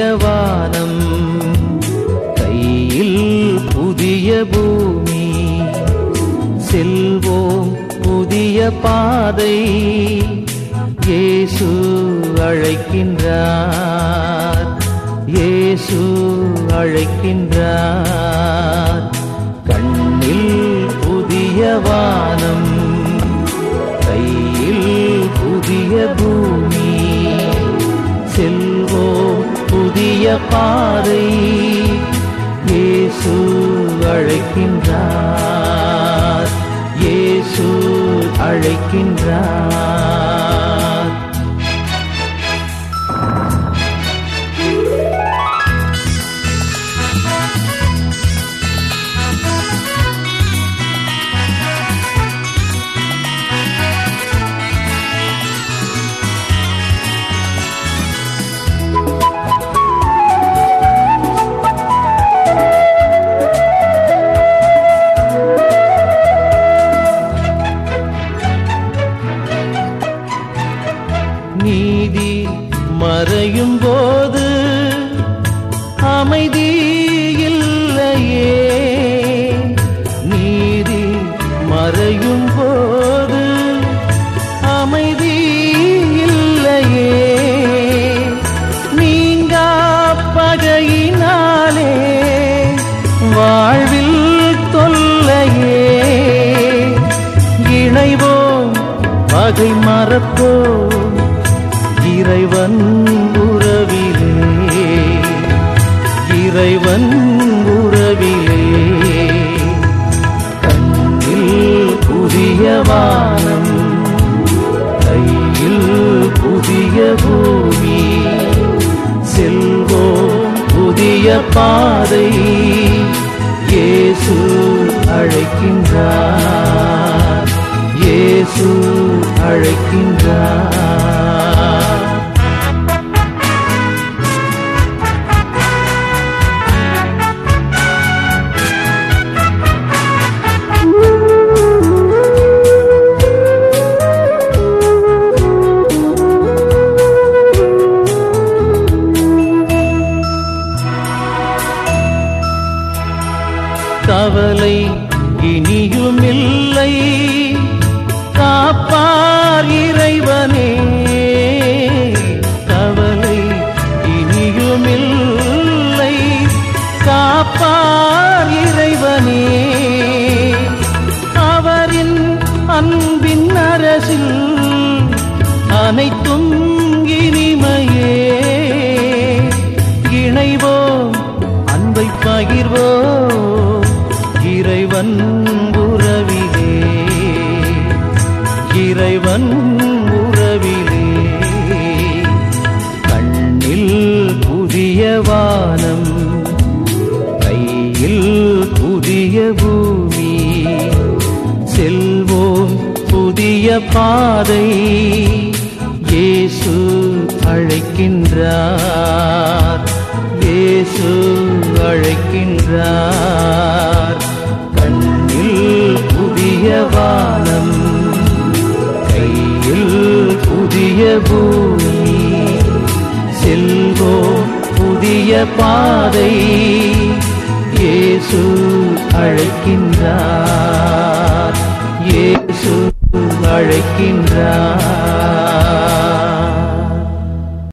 வானம் கையில் புதிய பூமி செல்வோம் புதிய பாதை இயேசு அழைக்கின்றார் இயேசு அழைக்கின்றார் கண்ணில் புதிய வானம் கையில் புதிய பூமி செல்வோம் புதிய பாதை இயேசு அழைக்கின்றார் இயேசு அழைக்கின்றார் நீதி மறையும் போது அமைதி இல்லையே நீதி மறையும் போது அமைதி இல்லையே நீங்கா பகையினாலே வாழ்வில் தொல்லையே இணைவோம் பகை மறப்போம் இறைவன் உறவிலே இறைவன் உறவிலே கண்ணில் புதிய வானம் கையில் புதிய பூமி செல்வோம் புதிய பாதை இயேசு அழைக்கின்றார் இயேசு அழைக்கின்றார் கவலை இனியும் இல்லை காப்பார் இறைவனே கவலை இனியும் இல்லை காப்பார் இறைவனே அவரின் அன்பின் அரசில் அனைத்தும் இனிமையே இணைவோம் அன்பை பகிர்வோம் இறைவன் உறவிலே இறைவன் உறவிலே கண்ணில் புதிய வானம் கையில் புதிய பூமி செல்வோம் புதிய பாதை இயேசு அழைக்கின்றார் இயேசு அழைக்கின்றார் கண்ணில் புதிய வானம் கையில் புதிய பூமி செல்வோம் புதிய பாதை இயேசு அழைக்கின்றார் இயேசு அழைக்கின்றார்